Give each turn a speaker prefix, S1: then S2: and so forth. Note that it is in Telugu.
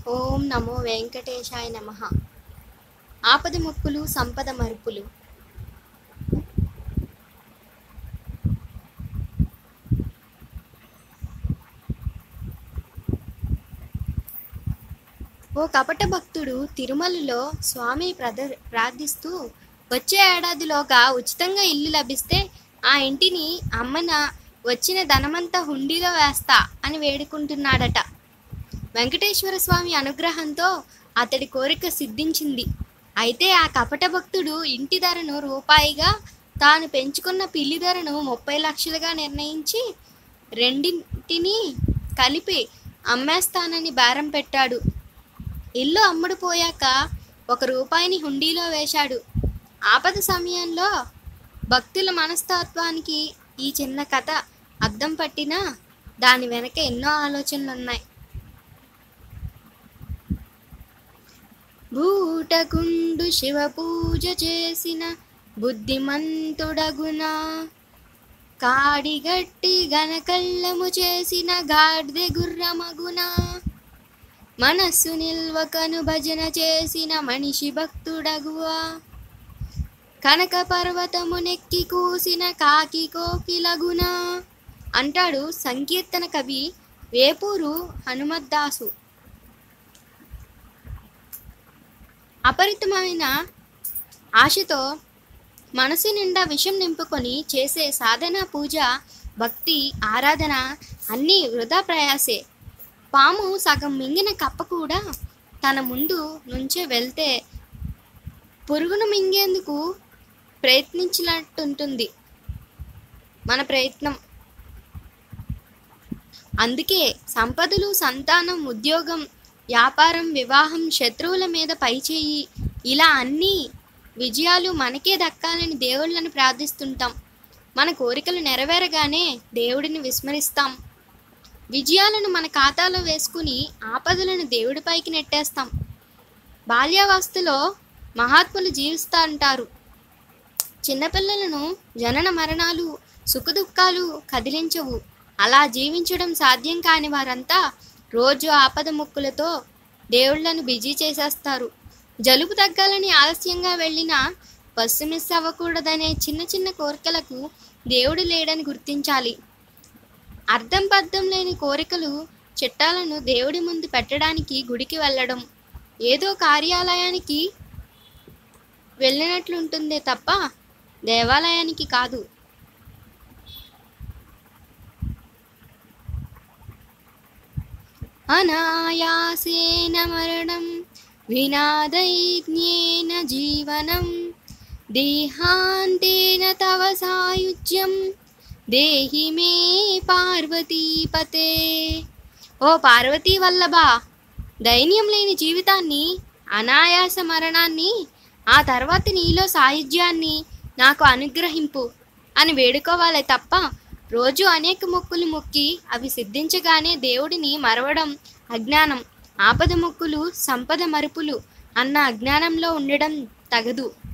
S1: ఓం నమో వెంకటేశాయ నమ ఆపద ముక్కులు సంపద మరుపులు ఓ కపట భక్తుడు తిరుమలలో స్వామి ప్రద ప్రార్థిస్తూ వచ్చే ఏడాదిలోగా ఉచితంగా ఇల్లు లభిస్తే ఆ ఇంటిని అమ్మన వచ్చిన ధనమంతా హుండీలో వేస్తా అని వేడుకుంటున్నాడట వెంకటేశ్వర స్వామి అనుగ్రహంతో అతడి కోరిక సిద్ధించింది అయితే ఆ కపట భక్తుడు ఇంటి ధరను రూపాయిగా తాను పెంచుకున్న పిల్లి ధరను ముప్పై లక్షలుగా నిర్ణయించి రెండింటిని కలిపి అమ్మేస్తానని బేరం పెట్టాడు ఇల్లు అమ్ముడు పోయాక ఒక రూపాయిని హుండీలో వేశాడు ఆపద సమయంలో భక్తుల మనస్తత్వానికి ఈ చిన్న కథ అద్దం పట్టినా దాని వెనక ఎన్నో ఆలోచనలు ఉన్నాయి భూటకుండు శివ పూజ చేసిన బుద్ధిమంతుడగునా కాడిగట్టి గనకల్లము చేసిన గాడ్దె గుర్రమగునా మనస్సు నిల్వకను భజన చేసిన మనిషి భక్తుడగువా కనక పర్వతము నెక్కి కూసిన కాకి కోకిలగునా అంటాడు సంకీర్తన కవి వేపూరు హనుమద్దాసు అపరితమైన ఆశతో మనసు నిండా విషం నింపుకొని చేసే సాధన పూజ భక్తి ఆరాధన అన్నీ వృధా ప్రయాసే పాము సగం మింగిన కప్ప కూడా తన ముందు నుంచే వెళ్తే పురుగును మింగేందుకు ప్రయత్నించినట్టుంటుంది మన ప్రయత్నం అందుకే సంపదలు సంతానం ఉద్యోగం వ్యాపారం వివాహం శత్రువుల మీద పైచేయి ఇలా అన్ని విజయాలు మనకే దక్కాలని దేవుళ్ళని ప్రార్థిస్తుంటాం మన కోరికలు నెరవేరగానే దేవుడిని విస్మరిస్తాం విజయాలను మన ఖాతాలో వేసుకుని ఆపదలను దేవుడిపైకి నెట్టేస్తాం బాల్యావస్థలో మహాత్ములు జీవిస్తారంటారు చిన్నపిల్లలను జనన మరణాలు సుఖదుఖాలు కదిలించవు అలా జీవించడం సాధ్యం కాని వారంతా రోజు ఆపద ముక్కులతో దేవుళ్లను బిజీ చేసేస్తారు జలుబు తగ్గాలని ఆలస్యంగా వెళ్ళినా బస్సు మిస్ అవ్వకూడదనే చిన్న చిన్న కోరికలకు దేవుడు లేడని గుర్తించాలి అర్థం పర్థం లేని కోరికలు చిట్టాలను దేవుడి ముందు పెట్టడానికి గుడికి వెళ్ళడం ఏదో కార్యాలయానికి వెళ్ళినట్లుంటుందే తప్ప దేవాలయానికి కాదు అనాయాసేన మరణం వినాదైజ్ఞేన జీవనం దేహాంతేన తవ సాయుజ్యం దేహి మే పార్వతీపతే ఓ పార్వతీ వల్లభా దైన్యం లేని జీవితాన్ని అనాయాస మరణాన్ని ఆ తర్వాత నీలో సాయుధ్యాన్ని నాకు అనుగ్రహింపు అని వేడుకోవాలి తప్ప రోజు అనేక మొక్కులు మొక్కి అవి సిద్ధించగానే దేవుడిని మరవడం అజ్ఞానం ఆపద మొక్కులు సంపద మరుపులు అన్న అజ్ఞానంలో ఉండడం తగదు